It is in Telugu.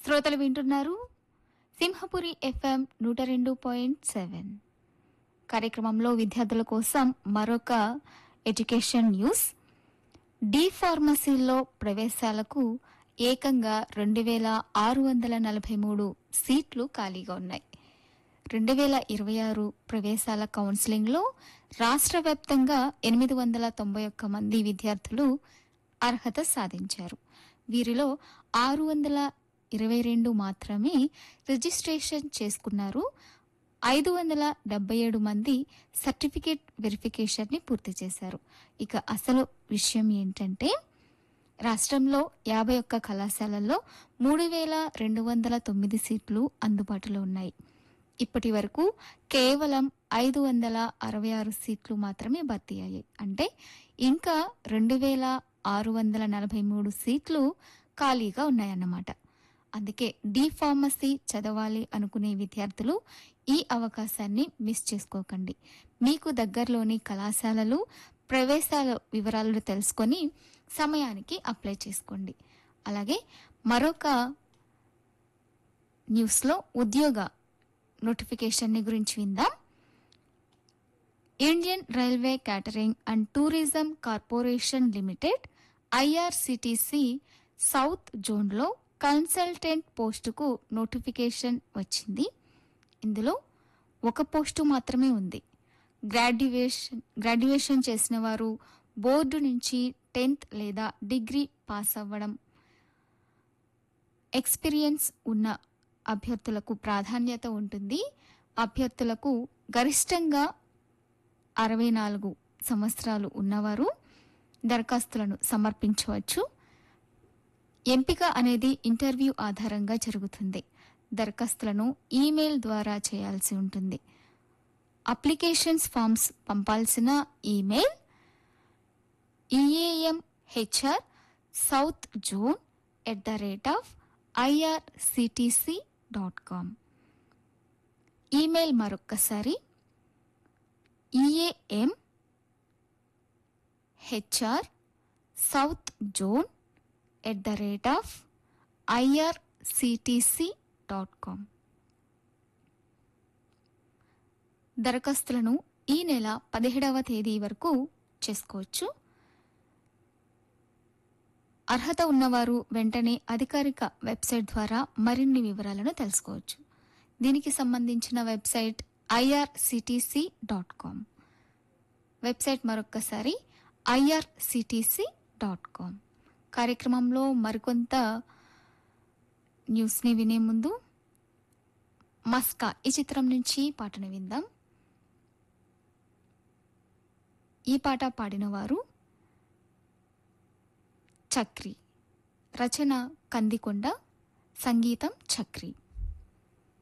శ్రోతలు వింటున్నారు సింహపురి ఎఫ్ఎం నూట రెండు పాయింట్ సెవెన్ కార్యక్రమంలో విద్యార్థుల కోసం మరొక ఎడ్యుకేషన్ న్యూస్ డి ఫార్మసీలో ప్రవేశాలకు ఏకంగా రెండు వేల ఆరు వందల నలభై మూడు సీట్లు ఖాళీగా ఉన్నాయి రెండు వేల ఇరవై ఆరు ప్రవేశాల కౌన్సిలింగ్లో రాష్ట్ర వ్యాప్తంగా ఎనిమిది వందల తొంభై ఒక్క మంది విద్యార్థులు అర్హత సాధించారు వీరిలో ఆరు వందల ఇరవై రెండు మాత్రమే రిజిస్ట్రేషన్ చేసుకున్నారు ఐదు వందల డెబ్బై ఏడు మంది సర్టిఫికేట్ వెరిఫికేషన్ని పూర్తి చేశారు ఇక అసలు విషయం ఏంటంటే రాష్ట్రంలో యాభై ఒక్క కళాశాలల్లో మూడు వేల రెండు వందల తొమ్మిది సీట్లు అందుబాటులో ఉన్నాయి ఇప్పటి వరకు కేవలం ఐదు వందల అరవై ఆరు సీట్లు మాత్రమే భర్తీ అయ్యాయి అంటే ఇంకా రెండు వేల ఆరు వందల నలభై మూడు సీట్లు ఖాళీగా ఉన్నాయన్నమాట అందుకే డి ఫార్మసీ చదవాలి అనుకునే విద్యార్థులు ఈ అవకాశాన్ని మిస్ చేసుకోకండి మీకు దగ్గరలోని కళాశాలలు ప్రవేశాల వివరాలను తెలుసుకొని సమయానికి అప్లై చేసుకోండి అలాగే మరొక న్యూస్లో ఉద్యోగ నోటిఫికేషన్ని గురించి విందాం Indian railway catering and tourism corporation limited IRCTC south జోన్లో కన్సల్టెంట్ పోస్టుకు నోటిఫికేషన్ వచ్చింది ఇందులో ఒక పోస్టు మాత్రమే ఉంది గ్రాడ్యుయేషన్ గ్రాడ్యుయేషన్ చేసిన వారు బోర్డు నుంచి టెన్త్ లేదా డిగ్రీ పాస్ అవ్వడం ఎక్స్పీరియన్స్ ఉన్న అభ్యర్థులకు ప్రాధాన్యత ఉంటుంది అభ్యర్థులకు గరిష్టంగా అరవై నాలుగు సంవత్సరాలు ఉన్నవారు దరఖాస్తులను సమర్పించవచ్చు ఎంపిక అనేది ఇంటర్వ్యూ ఆధారంగా జరుగుతుంది దరఖాస్తులను ఈమెయిల్ ద్వారా చేయాల్సి ఉంటుంది అప్లికేషన్స్ ఫామ్స్ పంపాల్సిన email EAM HR south zone at the rate of IRCTC dot com email మరొక్కసారి EAM HR south zone at the rate of IRCTC dot com దరఖాస్తులను ఈ నెల పదిహేడవ తేదీ వరకు చేసుకోవచ్చు అర్హత ఉన్నవారు వెంటనే అధికారిక వెబ్సైట్ ద్వారా మరిన్ని వివరాలను తెలుసుకోవచ్చు దీనికి సంబంధించిన website IRCTC dot com website మరొక్కసారి ఐఆర్సిటిసి డాట్ కామ్ కార్యక్రమంలో మరికొంత న్యూస్ని వినే ముందు మస్కా ఈ చిత్రం నుంచి పాటను విందాం ఈ పాట పాడినవారు చక్రి రచన కందికొండ సంగీతం చక్రి